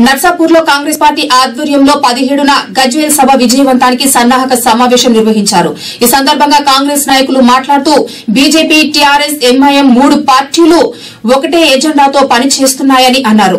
నర్సాపూర్ లో కాంగ్రెస్ పార్టీ ఆధ్వర్యంలో పదిహేడున గజ్వేల్ సభ విజయవంతానికి సన్నాహక సమావేశం నిర్వహించారు ఈ సందర్భంగా కాంగ్రెస్ నాయకులు మాట్లాడుతూ బీజేపీ టీఆర్ఎస్ ఎంఐఎం మూడు పార్టీలు ఒకటే ఎజెండాతో పనిచేస్తున్నాయని అన్నారు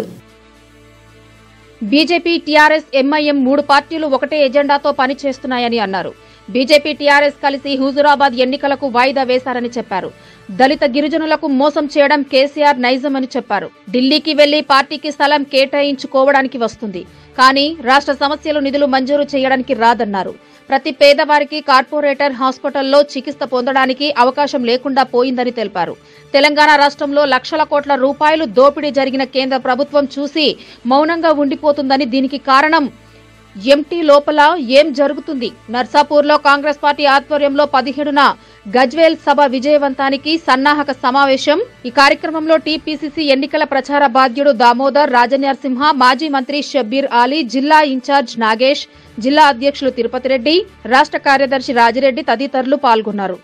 బీజేపీ టీఆర్ఎస్ ఎంఐఎం మూడు పార్టీలు ఒకటే ఎజెండాతో పనిచేస్తున్నాయని అన్నారు బీజేపీ టీఆర్ఎస్ కలిసి హుజురాబాద్ ఎన్నికలకు వాయిదా వేశారని చెప్పారు దళిత గిరిజనులకు మోసం చేయడం కేసీఆర్ నైజమని చెప్పారు ఢిల్లీకి వెళ్లి పార్టీకి స్థలం కేటాయించుకోవడానికి వస్తుంది కానీ రాష్ట్ర సమస్యలు నిధులు మంజూరు చేయడానికి రాదన్నారు ప్రతి పేదవారికి కార్పొరేటర్ హాస్పిటల్లో చికిత్స పొందడానికి అవకాశం లేకుండా పోయిందని తెలిపారు తెలంగాణ రాష్ట్రంలో లక్షల కోట్ల రూపాయలు దోపిడీ జరిగిన కేంద్ర ప్రభుత్వం చూసి మౌనంగా ఉండిపోతుందని దీనికి కారణం ఎంటీ లోపల ఏం జరుగుతుంది నర్సాపూర్లో కాంగ్రెస్ పార్టీ ఆధ్వర్యంలో పదిహేడున గజ్వేల్ సభ విజయవంతానికి సన్నాహక సమావేశం ఈ కార్యక్రమంలో టీపీసీసీ ఎన్నికల ప్రచార బాధ్యుడు దామోదర్ రాజనరసింహ మాజీ మంత్రి షబ్బీర్ ఆలీ జిల్లా ఇన్ఛార్జ్ నాగేష్ జిల్లా అధ్యక్షులు తిరుపతి రెడ్డి రాష్ట్ర కార్యదర్శి రాజిరెడ్డి తదితరులు పాల్గొన్నారు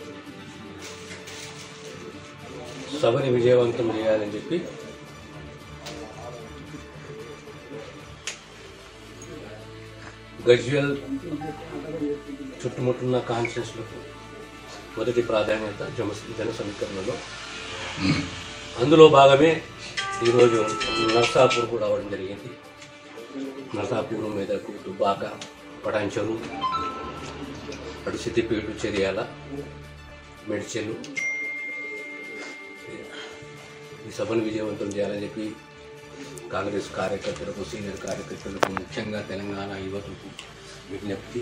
సభని విజయవంతం చేయాలని చెప్పి గజ్వెల్ చుట్టుముట్టున్న కాన్షియస్లకు మొదటి ప్రాధాన్యత జన జన సమీకరణలో అందులో భాగమే ఈరోజు నర్సాపూర్ కూడా అవ్వడం జరిగింది నర్సాపూర్ మెదకు దుబ్బాక పటాంచెరు అటు సిద్దిపేట చెరియాల మెడ్చెలు ఈ సభను విజయవంతం చేయాలని చెప్పి కాంగ్రెస్ కార్యకర్తలకు సీనియర్ కార్యకర్తలకు ముఖ్యంగా తెలంగాణ యువతకు విజ్ఞప్తి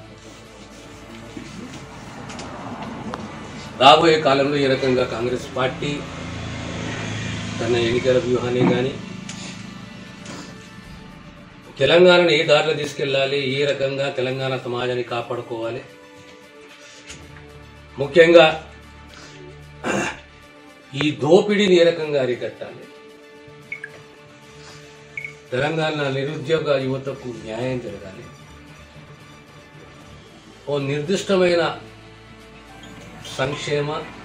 రాబోయే కాలంలో ఈ రకంగా కాంగ్రెస్ పార్టీ తన ఎన్నికల వ్యూహాన్ని కానీ తెలంగాణను ఏ దారిలో తీసుకెళ్ళాలి ఏ రకంగా తెలంగాణ సమాజాన్ని కాపాడుకోవాలి ముఖ్యంగా ఈ దోపిడీని ఏ రకంగా అరికట్టాలి తెలంగాణ నిరుద్యోగ యువతకు న్యాయం జరగాలి ఓ నిర్దిష్టమైన సంక్షేమ